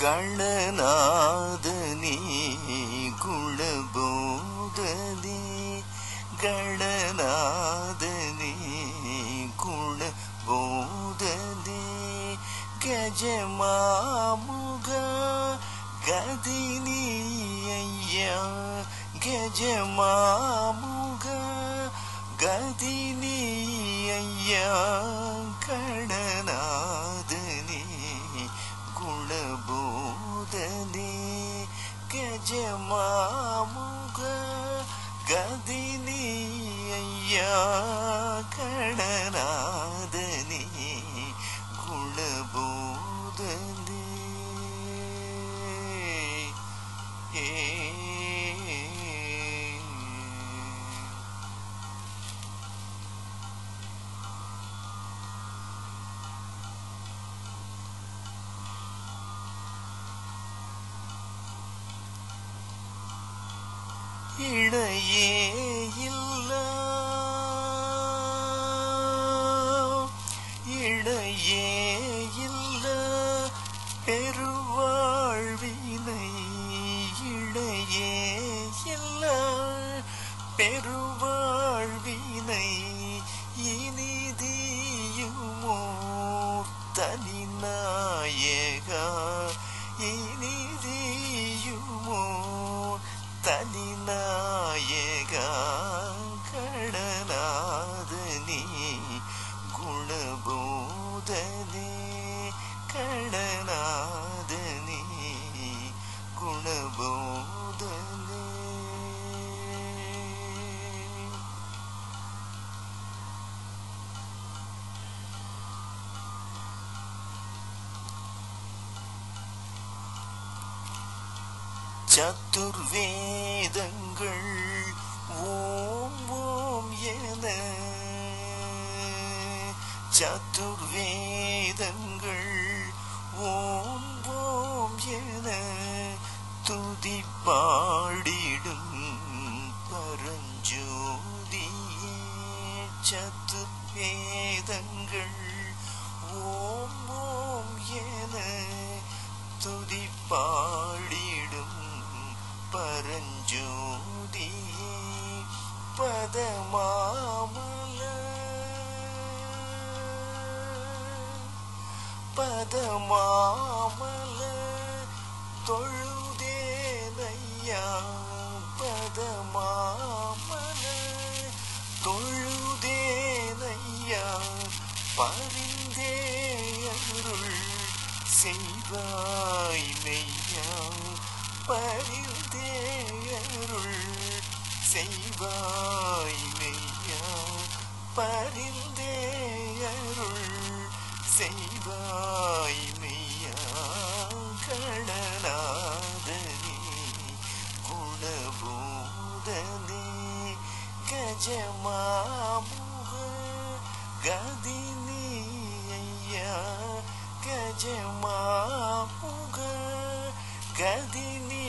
ಗಣನಾದನಿ ಗುಣಬೋಧನೆ ಗಣನಾದನಿ ಗುಣಬೋಧನೆ ಗಜಮಾಮುಗ ಗದಿನಿಯ ಗಜಮಾಮುಗ ಗದಿನಿಯ ಗಣನಾದನಿ ಗುಣಬೋಧನೆ ಗಜಮಾಮುಗ ಗದಿನಿಯ ಗಣನಾದನಿ ಗುಣಬೋಧನೆ ಏ இணையே இல்ல இணையே இல்ல பெருவாழ்வினை இணையே இல்ல பெருவாழ்வினை இனிதியுமோ தனிநாயகா இனிதியுமோ தனிநாயகா கடனாதனி குணபோதனே கடனாதனி குணபோதனே சத்துர்வேதங்கள் ஓம் ஓம் என சத்துர்வேதங்கள் ஓம் ஓம் என துதி பாடிடும் பரஞ்சோதியே சத்துர்வேதங்கள் ஓம் ஓம் என துதி பாடிடும் பரஞ்சோதியே பதமாமல பதமாமல தொழுதேனையா பதமாமல தொழுதேனையா பரிந்தே அருள் செய்வாய் மெய்யா பரிந்தே அருள் செய்வாய் மெய்யா பரிந்தே அருள் செய்வாய் மெய்யா கடனாதனே குணபூதனே கஜமாமுக கதினி ஐயா கஜமாமுக கதினி